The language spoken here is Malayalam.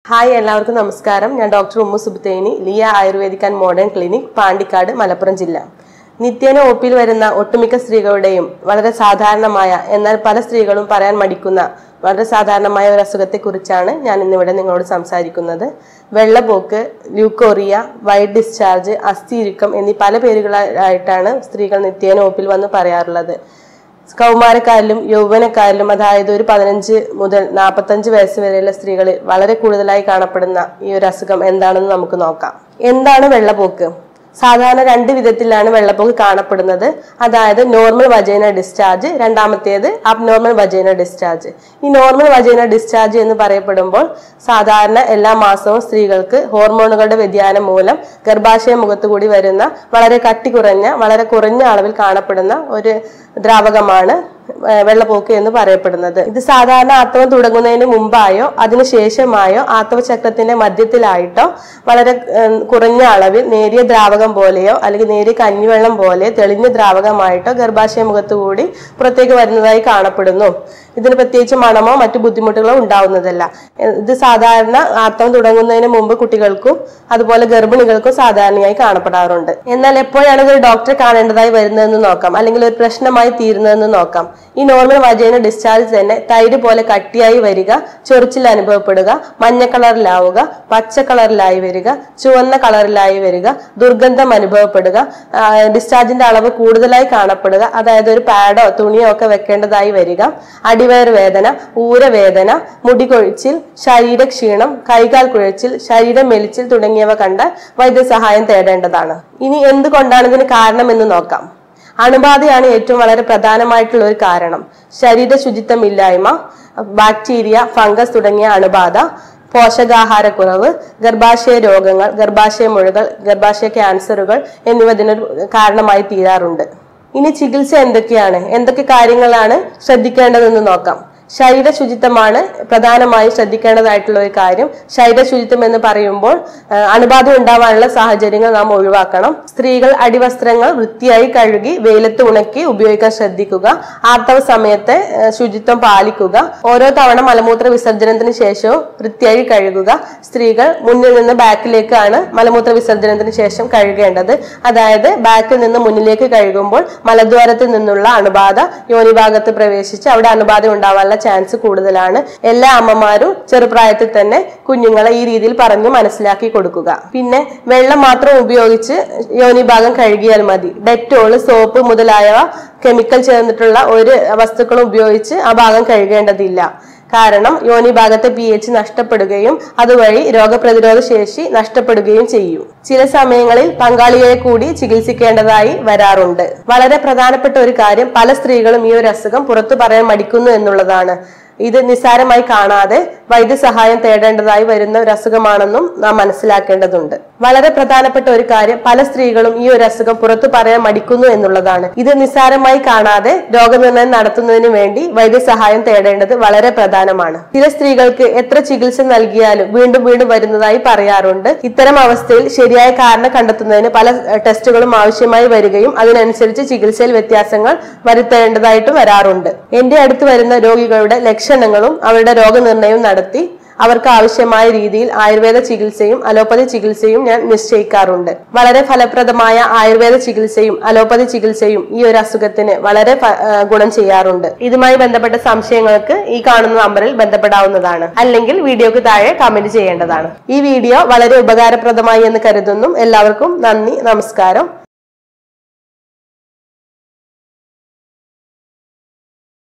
ഹായ് എല്ലാവർക്കും നമസ്കാരം ഞാൻ ഡോക്ടർ ഉമ്മു സുബ്തേനി ലിയ ayurvedic and modern clinic Pandikkad Malappuram ജില്ല നിത്യേന ഒപ്പിൽ വരുന്ന ഒട്ടുമിക്ക സ്ത്രീകളുടെയും വളരെ സാധാരണമായ എന്നാൽ പല സ്ത്രീകളും പറയാൻ മടിക്കുന്ന വളരെ സാധാരണമായ ഒരു അസുഖത്തെക്കുറിച്ചാണ് ഞാൻ ഇന്നിവിടെ നിങ്ങളോട് സംസാരിക്കുന്നത് വെള്ളപ്പോക്ക് ല്യൂക്കോറിയ വൈറ്റ് ഡിസ്ചാർജ് അസ്ഥിയുരുക്കം എന്നീ പല പേരുകളായിട്ടാണ് സ്ത്രീകൾ നിത്യേന ഒപ്പിൽ വന്ന് പറയാറുള്ളത് കൗമാരക്കാരിലും യൗവനക്കാരിലും അതായത് ഒരു പതിനഞ്ച് മുതൽ നാൽപ്പത്തഞ്ച് വയസ്സ് വരെയുള്ള സ്ത്രീകളിൽ വളരെ കൂടുതലായി കാണപ്പെടുന്ന ഈ ഒരു അസുഖം എന്താണെന്ന് നമുക്ക് നോക്കാം എന്താണ് വെള്ളപ്പോക്ക് സാധാരണ രണ്ട് വിധത്തിലാണ് വെള്ളപ്പോക്ക് കാണപ്പെടുന്നത് അതായത് നോർമൽ വജൈന ഡിസ്ചാർജ് രണ്ടാമത്തേത് അബ്നോർമൽ വജൈന ഡിസ്ചാർജ് ഈ നോർമൽ വജൈന ഡിസ്ചാർജ് എന്ന് പറയപ്പെടുമ്പോൾ സാധാരണ എല്ലാ മാസവും സ്ത്രീകൾക്ക് ഹോർമോണുകളുടെ വ്യതിയാനം മൂലം ഗർഭാശയ മുഖത്ത് കൂടി വരുന്ന വളരെ കട്ടി കുറഞ്ഞ വളരെ കുറഞ്ഞ അളവിൽ കാണപ്പെടുന്ന ഒരു ദ്രാവകമാണ് ഏഹ് വെള്ളപ്പോക്ക് എന്ന് പറയപ്പെടുന്നത് ഇത് സാധാരണ ആർത്തവം തുടങ്ങുന്നതിന് മുമ്പായോ അതിനുശേഷമായോ ആർത്തവ ചക്രത്തിന്റെ മധ്യത്തിലായിട്ടോ വളരെ ഏഹ് കുറഞ്ഞ അളവിൽ നേരിയ ദ്രാവകം പോലെയോ അല്ലെങ്കിൽ നേരിയ കഞ്ഞിവെള്ളം പോലെ തെളിഞ്ഞ ദ്രാവകമായിട്ടോ ഗർഭാശയ മുഖത്ത് കൂടി പുറത്തേക്ക് വരുന്നതായി കാണപ്പെടുന്നു ഇതിന് പ്രത്യേകിച്ച് മണമോ മറ്റു ബുദ്ധിമുട്ടുകളോ ഉണ്ടാവുന്നതല്ല ഏഹ് ഇത് സാധാരണ ആർത്തവം തുടങ്ങുന്നതിന് മുമ്പ് കുട്ടികൾക്കും അതുപോലെ ഗർഭിണികൾക്കും സാധാരണയായി കാണപ്പെടാറുണ്ട് എന്നാൽ എപ്പോഴാണ് ഒരു ഡോക്ടറെ കാണേണ്ടതായി വരുന്നതെന്ന് നോക്കാം അല്ലെങ്കിൽ ഒരു പ്രശ്നമായി തീരുന്നതെന്ന് നോക്കാം ഈ നോർമൽ വജൈന ഡിസ്ചാർജ് തന്നെ തൈര് പോലെ കട്ടിയായി വരിക ചൊറിച്ചിൽ അനുഭവപ്പെടുക മഞ്ഞ കളറിലാവുക പച്ച കളറിലായി വരിക ചുവന്ന കളറിലായി വരിക ദുർഗന്ധം അനുഭവപ്പെടുക ആ, ഡിസ്ചാർജിന്റെ അളവ് കൂടുതലായി കാണപ്പെടുക അതായത് ഒരു പാഡോ തുണിയോ ഒക്കെ വെക്കേണ്ടതായി വരിക അടിവയർ വേദന ഊരവേദന മുടികൊഴിച്ചിൽ ശരീരക്ഷീണം കൈകാൽ കുഴച്ചിൽ ശരീരം മെലിച്ചിൽ തുടങ്ങിയവ കണ്ട് വൈദ്യസഹായം തേടേണ്ടതാണ് ഇനി എന്തുകൊണ്ടാണ് ഇതിന് കാരണമെന്ന് നോക്കാം അണുബാധയാണ് ഏറ്റവും വളരെ പ്രധാനമായിട്ടുള്ള ഒരു കാരണം ശരീര ശുചിത്വമില്ലായ്മ ബാക്ടീരിയ ഫംഗസ് തുടങ്ങിയ അണുബാധ പോഷകാഹാരക്കുറവ് ഗർഭാശയ രോഗങ്ങൾ ഗർഭാശയ മുഴകൾ ഗർഭാശയ ക്യാൻസറുകൾ എന്നിവ ഇതിനൊരു കാരണമായി തീരാറുണ്ട് ഇനി ചികിത്സ എന്തൊക്കെയാണ് എന്തൊക്കെ കാര്യങ്ങളാണ് ശ്രദ്ധിക്കേണ്ടതെന്ന് നോക്കാം ശരീര ശുചിത്വമാണ് പ്രധാനമായും ശ്രദ്ധിക്കേണ്ടതായിട്ടുള്ള ഒരു കാര്യം ശരീര ശുചിത്വം എന്ന് പറയുമ്പോൾ ആ, അണുബാധ ഉണ്ടാവാനുള്ള സാഹചര്യങ്ങൾ നാം ഒഴിവാക്കണം സ്ത്രീകൾ അടിവസ്ത്രങ്ങൾ വൃത്തിയായി കഴുകി വെയിലത്ത് ഉണക്കി ഉപയോഗിക്കാൻ ശ്രദ്ധിക്കുക ആർത്തവ സമയത്ത് ആ, ശുചിത്വം പാലിക്കുക ഓരോ തവണ മലമൂത്ര വിസർജനത്തിന് ശേഷവും വൃത്തിയായി കഴുകുക സ്ത്രീകൾ മുന്നിൽ നിന്ന് ബാക്കിലേക്കാണ് മലമൂത്ര വിസർജനത്തിന് ശേഷം കഴുകേണ്ടത് അതായത് ബാക്കിൽ നിന്ന് മുന്നിലേക്ക് കഴുകുമ്പോൾ മലദ്വാരത്തിൽ നിന്നുള്ള അണുബാധ യോനിഭാഗത്ത് പ്രവേശിച്ച് അവിടെ അണുബാധ ഉണ്ടാവാനുള്ള ചാൻസ് കൂടുതലാണ് എല്ലാ അമ്മമാരും ചെറുപ്രായത്തിൽ തന്നെ കുഞ്ഞുങ്ങളെ ഈ രീതിയിൽ പറഞ്ഞ് മനസ്സിലാക്കി കൊടുക്കുക പിന്നെ വെള്ളം മാത്രം ഉപയോഗിച്ച് യോനിഭാഗം കഴുകിയാൽ മതി ഡെറ്റോള് സോപ്പ് മുതലായവ കെമിക്കൽ ചേർന്നിട്ടുള്ള ഒരു വസ്തുക്കളും ഉപയോഗിച്ച് ആ ഭാഗം കഴുകേണ്ടതില്ല കാരണം യോനി ഭാഗത്തെ പി എച്ച് നഷ്ടപ്പെടുകയും അതുവഴി രോഗപ്രതിരോധ ശേഷി നഷ്ടപ്പെടുകയും ചെയ്യും ചില സമയങ്ങളിൽ പങ്കാളിയെ കൂടി ചികിത്സിക്കേണ്ടതായി വരാറുണ്ട് വളരെ പ്രധാനപ്പെട്ട ഒരു കാര്യം പല സ്ത്രീകളും ഈ ഒരു അസുഖം പുറത്തു പറയാൻ മടിക്കുന്നു എന്നുള്ളതാണ് ഇത് നിസ്സാരമായി കാണാതെ വൈദ്യസഹായം തേടേണ്ടതായി വരുന്ന ഒരു അസുഖമാണെന്നും നാം മനസ്സിലാക്കേണ്ടതുണ്ട് വളരെ പ്രധാനപ്പെട്ട ഒരു കാര്യം പല സ്ത്രീകളും ഈ ഒരു അസുഖം പുറത്തു പറയാൻ മടിക്കുന്നു എന്നുള്ളതാണ് ഇത് നിസ്സാരമായി കാണാതെ രോഗനിർണയം നടത്തുന്നതിന് വേണ്ടി വൈദ്യസഹായം തേടേണ്ടത് വളരെ പ്രധാനമാണ് ചില സ്ത്രീകൾക്ക് എത്ര ചികിത്സ നൽകിയാലും വീണ്ടും വീണ്ടും വരുന്നതായി പറയാറുണ്ട് ഇത്തരം അവസ്ഥയിൽ ശരിയായ കാരണം കണ്ടെത്തുന്നതിന് പല ഏഹ്, ടെസ്റ്റുകളും ആവശ്യമായി വരികയും അതിനനുസരിച്ച് ചികിത്സയിൽ വ്യത്യാസങ്ങൾ വരുത്തേണ്ടതായിട്ട് വരാറുണ്ട് എന്റെ അടുത്ത് വരുന്ന രോഗികളുടെ ലക്ഷണങ്ങളും അവരുടെ രോഗനിർണയവും നടത്തി അവർക്ക് ആവശ്യമായ രീതിയിൽ ആയുർവേദ ചികിത്സയും അലോപ്പതി ചികിത്സയും ഞാൻ നിശ്ചയിക്കാറുണ്ട് വളരെ ഫലപ്രദമായ ആയുർവേദ ചികിത്സയും അലോപ്പതി ചികിത്സയും ഈ ഒരു അസുഖത്തിന് വളരെ ഫ- ആ, ഗുണം ചെയ്യാറുണ്ട് ഇതുമായി ബന്ധപ്പെട്ട സംശയങ്ങൾക്ക് ഈ കാണുന്ന നമ്പറിൽ ബന്ധപ്പെടാവുന്നതാണ് അല്ലെങ്കിൽ വീഡിയോക്ക് താഴെ കമന്റ് ചെയ്യേണ്ടതാണ് ഈ വീഡിയോ വളരെ ഉപകാരപ്രദമായി എന്ന് കരുതുന്നു എല്ലാവർക്കും നന്ദി നമസ്കാരം